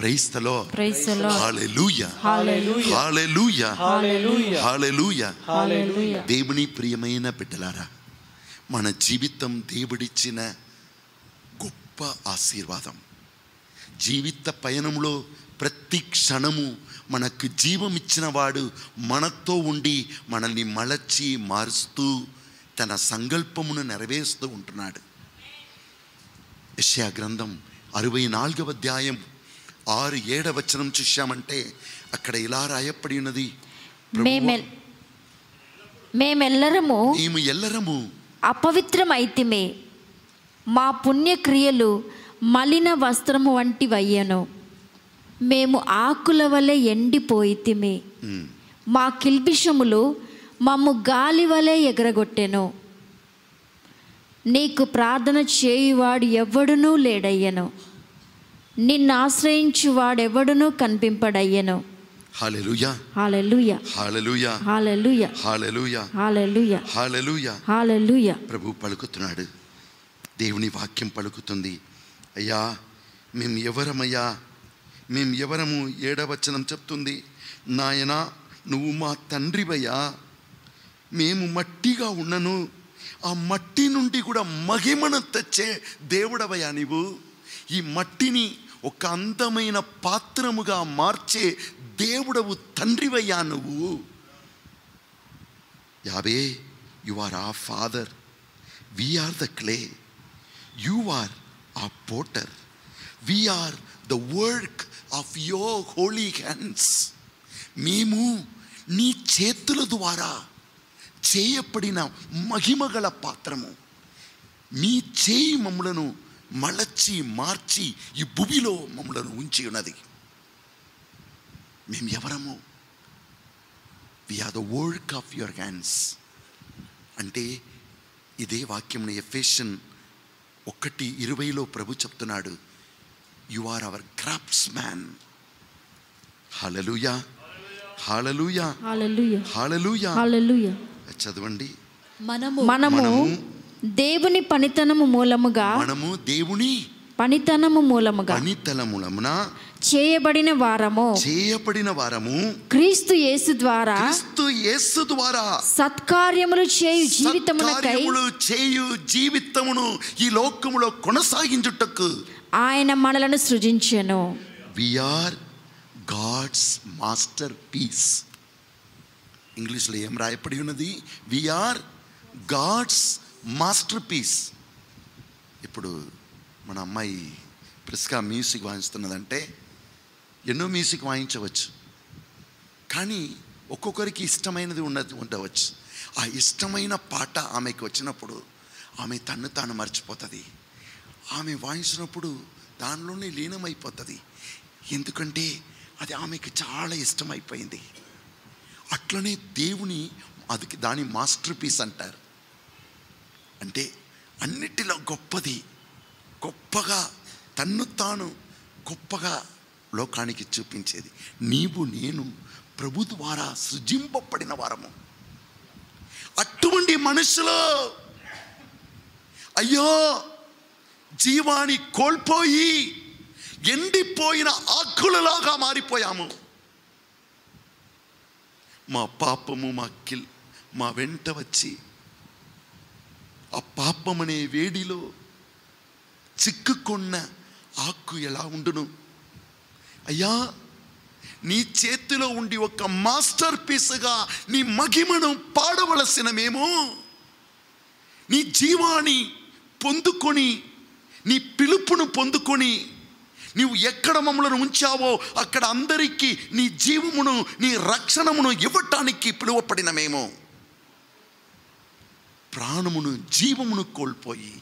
Price the Lord Praise the Lord. హల్లెలూయా Hallelujah. హల్లెలూయా Hallelujah. హల్లెలూయా Hallelujah. దేవుని ప్రియమైన బిడ్డలారా మన జీవితం దేవుడిచ్చిన గొప్ప ఆశీర్వాదం జీవిత పయనంలో ప్రతి క్షణము మనకు జీవం ఇచ్చిన వాడు మనతో ఉండి మనల్ని మలచి మారుస్తూ తన సంకల్పమును నెరవేరుస్తూ ఉంటున్నాడు యెషయా గ్రంథం అరవై నాలుగవ అధ్యాయం ఆరు ఏడవ వచనం చూశామంటే అక్కడ ఇలా రాయబడి ఉన్నది మేమెల్ మేమెల్లరము మేము ఎల్లరము అపవిత్రమైతిమే మా పుణ్యక్రియలు మలిన వస్త్రము వంటివయ్యను మేము ఆకుల వలె ఎండిపోయితిమి ఉమ్, మా కిల్బిషములు మమ్ము గాలి వలె ఎగరగొట్టెను నీకు ప్రార్థన చేయువాడు ఎవ్వడునూ లేడయ్యను నిన్ను ఆశ్రయించువాడెవడునూ కనిపింపడయ్యను హల్లెలూయా హాలెలుయ హల్లెలూయా హాలెలుయ హల్లెలూయా హాలెలుయ హల్లెలూయా హాలెలుయ ప్రభు పలుకుతున్నాడు దేవుని వాక్యం పలుకుతుంది అయ్యా మేము ఎవరమయ్యా మేము ఎవరము ఏడవచనం చెప్తుంది నాయనా నువ్వు మా తండ్రివయ్యా మేము మట్టిగా ఉన్నను ఆ మట్టి నుండి కూడా మహిమను తెచ్చే దేవుడవయ్యా నీవు ఈ మట్టిని ఒక అందమైన పాత్రముగా మార్చే దేవుడవు తండ్రివయ్యా నువ్వు యాబే you are a father we are the clay you are our potter we are the work of your holy hands మేము నీ చేతుల ద్వారా చేయబడిన మహిమగల పాత్రము నీ చేయి మమ్మలను మలచి మార్చి ఈ భూమిలో మమ్మలను ఉంచి ఉన్నది మేము ఎవరము we are the work of your hands అంటే ఇదే వాక్యంని ఎఫేషన్ ఒకటి ఇరవైలో ప్రభు చెప్తున్నాడు you are our craftsman హాలలుయా హాలలుయా హాలెలుయ హాలలుయా హాలెలుయ చదవండి మనము మనము మనము దేవుని పనితనము మూలముగా మనము దేవుని పనితనము మూలముగా పనితలములమున చేయబడిన వారము చేయబడిన వారము క్రీస్తు యేసు ద్వారా క్రీస్తు యేసు ద్వారా సత్కార్యములు చేయు జీవితమునకై సత్కార్యములు చేయు జీవితమును ఈ లోకములో కొనసాగించుటకు ఆయన మనలను సృజించెను వీఆర్ గాడ్స్ మాస్టర్ పీస్ ఇంగ్లీష్లో ఏం రాయబడి ఉన్నది వీఆర్ గాడ్స్ మాస్టర్ పీస్ ఇప్పుడు మన అమ్మాయి ప్రిస్కా మ్యూజిక్ వాయిస్తున్నదంటే ఎన్నో మ్యూజిక్ వాయించవచ్చు కానీ ఒక్కొక్కరికి ఇష్టమైనది ఉన్నది ఉండవచ్చు ఆ ఇష్టమైన పాట ఆమెకు వచ్చినప్పుడు ఆమె తన్ను తాను మర్చిపోతుంది ఆమె వాయించినప్పుడు దానిలోనే లీనమైపోతుంది ఎందుకంటే అది ఆమెకు చాలా ఇష్టమైపోయింది అట్లనే దేవుని అది దాని మాస్టర్ పీస్ అంటారు అంటే అన్నిటిలో గొప్పది గొప్పగా తన్ను తాను గొప్పగా లోకానికి చూపించేది నీవు నేను ప్రభు ద్వారా సృజింపబడిన వారము అటువంటి మనుషులు అయ్యో జీవాన్ని కోల్పోయి ఎండిపోయిన ఆకులలాగా మారిపోయాము మా పాపము మా కిల్ మా వెంట వచ్చి ఆ పాపమనే వేడిలో చిక్కుకున్న ఆకు ఎలా ఉండును అయ్యా నీ చేతిలో ఉండి ఒక మాస్టర్ పీస్గా నీ మహిమను పాడవలసిన మేము నీ జీవాన్ని పొందుకొని నీ పిలుపును పొందుకొని నీవు ఎక్కడ మమ్మలను ఉంచావో అక్కడ అందరికీ నీ జీవమును నీ రక్షణమును ఇవ్వటానికి పిలువపడిన మేము ప్రాణమును జీవమును కోల్పోయి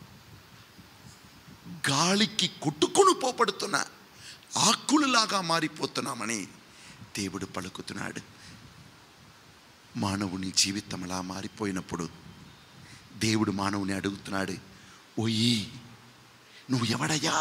గాలికి కొట్టుకొని పోపడుతున్న ఆకులలాగా మారిపోతున్నామని దేవుడు పలుకుతున్నాడు మానవుని జీవితం అలా మారిపోయినప్పుడు దేవుడు మానవుని అడుగుతున్నాడు ఓయి నువ్వు ఎవడయ్యా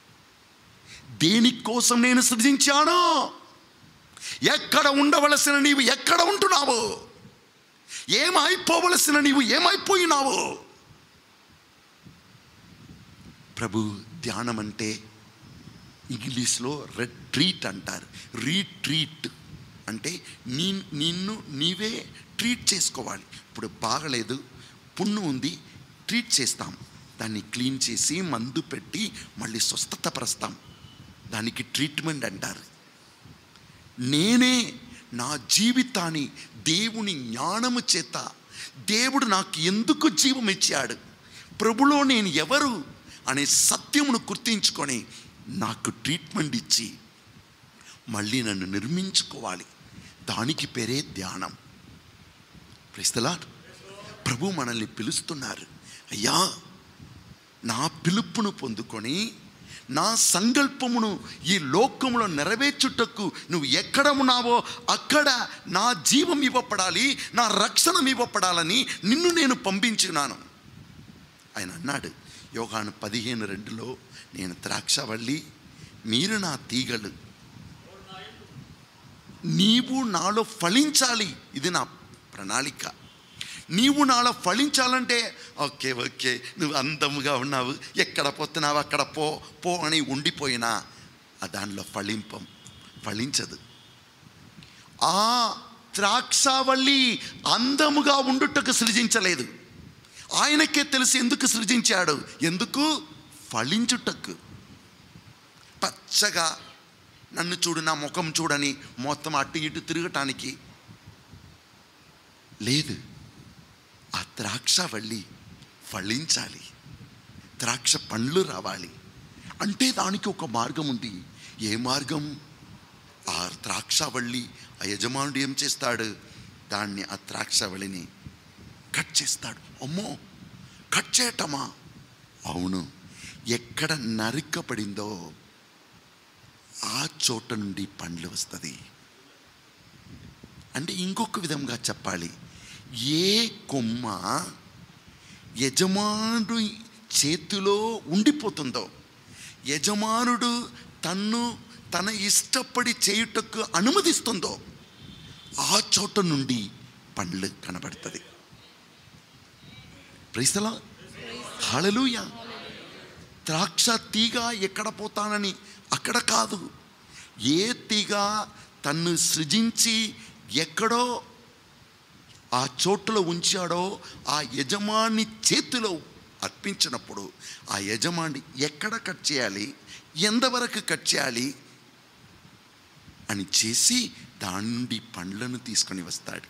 దేనికోసం నేను సృజించాను ఎక్కడ ఉండవలసిన నీవు ఎక్కడ ఉంటున్నావు ఏమైపోవలసిన నీవు ఏమైపోయినావు ప్రభు ధ్యానం అంటే ఇంగ్లీష్లో రెట్రీట్ అంటారు రీట్రీట్ అంటే నీ నిన్ను నీవే ట్రీట్ చేసుకోవాలి ఇప్పుడు బాగలేదు పుండు ఉంది ట్రీట్ చేస్తాం దాన్ని క్లీన్ చేసి మందు పెట్టి మళ్ళీ స్వస్థత పరుస్తాం దానికి ట్రీట్మెంట్ అంటారు నేనే నా జీవితాన్ని దేవుని జ్ఞానము చేత దేవుడు నాకు ఎందుకు జీవం ఇచ్చాడు ప్రభులో నేను ఎవరు అనే సత్యమును గుర్తించుకొని నాకు ట్రీట్మెంట్ ఇచ్చి మళ్ళీ నన్ను నిర్మించుకోవాలి దానికి పేరే ధ్యానం ప్రైస్తలా ప్రభు మనల్ని పిలుస్తున్నారు అయ్యా నా పిలుపును పొందుకొని నా సంకల్పమును ఈ లోకములో నెరవేర్చుటకు నువ్వు ఎక్కడ ఉన్నావో అక్కడ నా జీవం ఇవ్వపడాలి నా రక్షణ ఇవ్వపడాలని నిన్ను నేను పంపించున్నాను ఆయన అన్నాడు యోగాను పదిహేను రెండులో నేను ద్రాక్షవల్లి మీరు నా తీగలు నీవు నాలో ఫలించాలి ఇది నా ప్రణాళిక నీవు నాలో ఫలించాలంటే ఓకే ఓకే నువ్వు అందముగా ఉన్నావు ఎక్కడ పోతున్నావు అక్కడ పో పో అని ఉండిపోయినా ఆ దానిలో ఫలింపం ఫలించదు ఆ ద్రాక్షావల్లి అందముగా ఉండుటకు సృజించలేదు ఆయనకే తెలిసి ఎందుకు సృజించాడు ఎందుకు ఫలించుటకు పచ్చగా నన్ను చూడు నా ముఖం చూడని మొత్తం అటు ఇటు తిరగటానికి లేదు ఆ ద్రాక్షవల్లి ఫలించాలి ద్రాక్ష పండ్లు రావాలి అంటే దానికి ఒక మార్గం ఉంది ఏ మార్గం ఆ ద్రాక్షవల్లి ఆ యజమానుడు ఏం చేస్తాడు దాన్ని ఆ ద్రాక్షవల్లిని కట్ చేస్తాడు అమ్మో కట్ చేయటమా అవును ఎక్కడ నరికపడిందో ఆ చోట నుండి పండ్లు వస్తుంది అంటే ఇంకొక విధంగా చెప్పాలి ఏ కొమ్మ యజమానుడు చేతిలో ఉండిపోతుందో యజమానుడు తన్ను తన ఇష్టపడి చేయుటకు అనుమతిస్తుందో ఆ చోట నుండి పండ్లు కనబడుతుంది ప్రైస్తలా హళలుయ ద్రాక్ష తీగ ఎక్కడ పోతానని అక్కడ కాదు ఏ తీగ తన్ను సృజించి ఎక్కడో ఆ చోటులో ఉంచాడో ఆ యజమాని చేతిలో అర్పించినప్పుడు ఆ యజమాని ఎక్కడ కట్ చేయాలి ఎంతవరకు కట్ చేయాలి అని చేసి దాని నుండి పండ్లను తీసుకొని వస్తాడు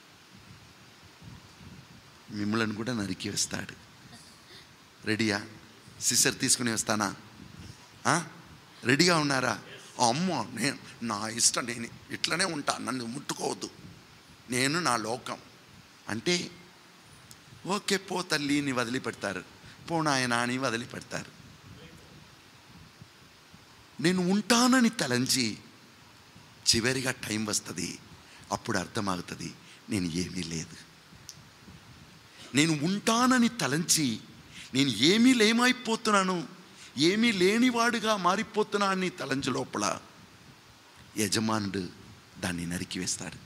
మిమ్మల్ని కూడా నరికి వస్తాడు రెడీయా సిస్టర్ తీసుకుని వస్తానా ఆ? రెడీగా ఉన్నారా అమ్మో నేను నా ఇష్టం నేను ఇట్లనే ఉంటా నన్ను ముట్టుకోవద్దు నేను నా లోకం అంటే ఓకే పో తల్లిని వదిలిపెడతారు పో నాయనా అని వదిలిపెడతారు నేను ఉంటానని తలంచి చివరిగా టైం వస్తుంది అప్పుడు అర్థమవుతుంది నేను ఏమీ లేదు నేను ఉంటానని తలంచి నేను ఏమీ లేమైపోతున్నాను ఏమీ లేనివాడుగా మారిపోతున్నా అని తలంచు లోపల యజమానుడు దాన్ని నరికివేస్తాడు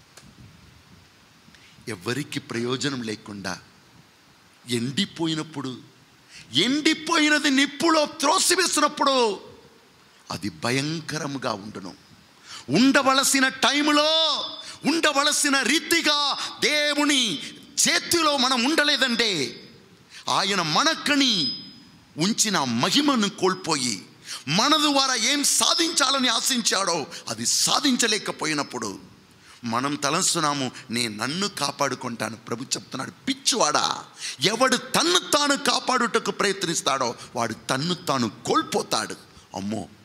ఎవరికి ప్రయోజనం లేకుండా ఎండిపోయినప్పుడు ఎండిపోయినది నిప్పులో త్రోసివేసినప్పుడు అది భయంకరముగా ఉండును ఉండవలసిన టైములో ఉండవలసిన రీతిగా దేవుని చేతిలో మనం ఉండలేదంటే ఆయన మనకని ఉంచిన మహిమను కోల్పోయి మన ద్వారా ఏం సాధించాలని ఆశించాడో అది సాధించలేకపోయినప్పుడు మనం తలంస్తున్నాము నేను నన్ను కాపాడుకుంటాను ప్రభు చెప్తున్నాడు పిచ్చివాడా ఎవడు తన్ను తాను కాపాడుటకు ప్రయత్నిస్తాడో వాడు తన్ను తాను కోల్పోతాడు అమ్మో